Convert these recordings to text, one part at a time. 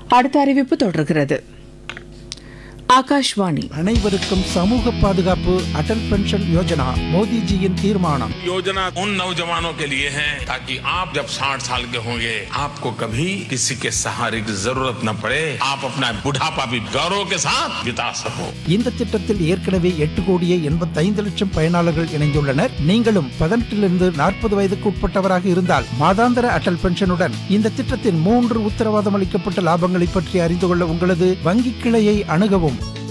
அடுத்த அறிவிப்பு தொடர்கிறது ஆகாஷ்வாணி அனைவருக்கும் சமூக பாதுகாப்பு அடல் பென்ஷன் யோஜனா மோடிஜியின் தீர்மானம் योजना उन नौजवानों के लिए है ताकि आप जब 60 साल के होंगे आपको कभी किसी के सहारे की जरूरत न पड़े आप अपना बुढ़ापा भी गौरव के साथ बिता सको இந்த திட்டத்தில் ஏற்கனவே எட்டு கோடியே எண்பத்தைந்து லட்சம் பயனாளர்கள் இணைந்துள்ளனர் நீங்களும் பதினெட்டிலிருந்து நாற்பது வயதுக்கு உட்பட்டவராக இருந்தால் மாதாந்திர அடல் பென்ஷனுடன் இந்த திட்டத்தின் மூன்று உத்தரவாதம் அளிக்கப்பட்ட லாபங்களை பற்றி அறிந்து கொள்ள உங்களது வங்கி கிளையை அணுகவும்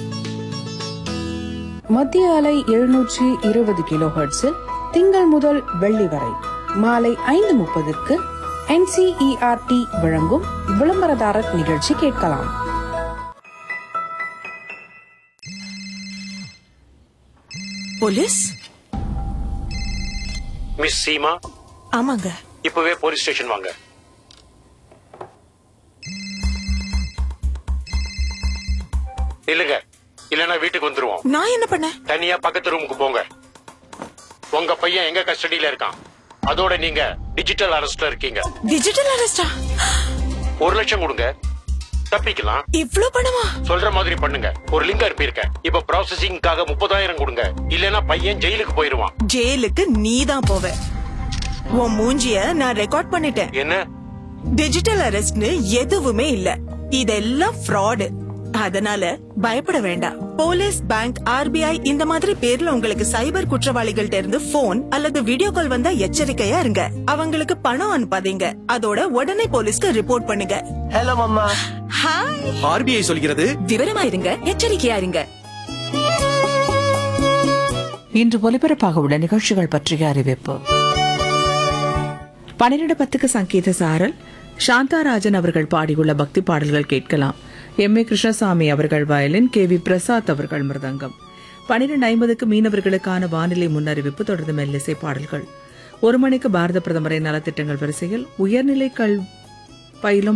மத்திய அலை எழுநூற்றி இருபது கிலோ ஹெர்ட்ஸில் திங்கள் முதல் வெள்ளி வரை மாலை ஐந்து முப்பதுக்கு என்சிஇஆர்டி வழங்கும் விளம்பரதாரர் நிகழ்ச்சி கேட்கலாம் போலீஸ் மிஸ் சீமா ஆமாங்க இப்பவே போலீஸ் ஸ்டேஷன் வாங்க இல்லங்க இல்லனா வீட்டுக்கு வந்துருவோம் நான் என்ன பண்ணேன் தனியா பக்கத்து ரூமுக்கு போங்க உங்க பையன் எங்க கஸ்டடியில இருக்கான் அதோட நீங்க டிஜிட்டல் அரெஸ்ட்ல இருக்கீங்க டிஜிட்டல் அரெஸ்டா ஒரு லட்சம் கொடுங்க தப்பிக்கலாம் இவ்ளோ பணமா சொல்ற மாதிரி பண்ணுங்க ஒரு லிங்க் அனுப்பியிருக்கேன் இப்ப ப்ராசஸிங்காக முப்பதாயிரம் கொடுங்க இல்லனா பையன் ஜெயிலுக்கு போயிருவான் ஜெயிலுக்கு நீ தான் போவ உன் மூஞ்சிய நான் ரெக்கார்ட் பண்ணிட்டேன் என்ன டிஜிட்டல் அரெஸ்ட்னு எதுவுமே இல்ல இதெல்லாம் ஃப்ராடு அதனால பயப்பட வேண்டாம் போலீஸ் பேங்க் ஆர்பிஐ இந்த மாதிரி பேர்ல உங்களுக்கு சைபர் குற்றவாளிகள்ட்ட இருந்து போன் அல்லது வீடியோ கால் வந்தா எச்சரிக்கையா இருங்க அவங்களுக்கு பணம் அனுப்பாதீங்க அதோட உடனே போலீஸ்க்கு ரிப்போர்ட் பண்ணுங்க ஹலோ மம்மா ஹாய் ஆர்பிஐ சொல்கிறது விவரமா இருங்க எச்சரிக்கையா இருங்க இன்று ஒலிபரப்பாக உள்ள நிகழ்ச்சிகள் பற்றிய அறிவிப்பு பன்னிரண்டு பத்துக்கு சங்கீத சாரல் சாந்தாராஜன் அவர்கள் பாடியுள்ள பக்தி பாடல்கள் கேட்கலாம் எம் ஏ கிருஷ்ணசாமி அவர்கள் வயலின் கே வி பிரசாத் அவர்கள் மிருதங்கம் பன்னிரண்டு ஐம்பதுக்கு மீனவர்களுக்கான வானிலை முன்னறிவிப்பு தொடர்ந்து மெல்லிசை பாடல்கள் ஒரு மணிக்கு பாரத பிரதமரின் நலத்திட்டங்கள் வரிசையில் உயர்நிலை கல் பயிலும்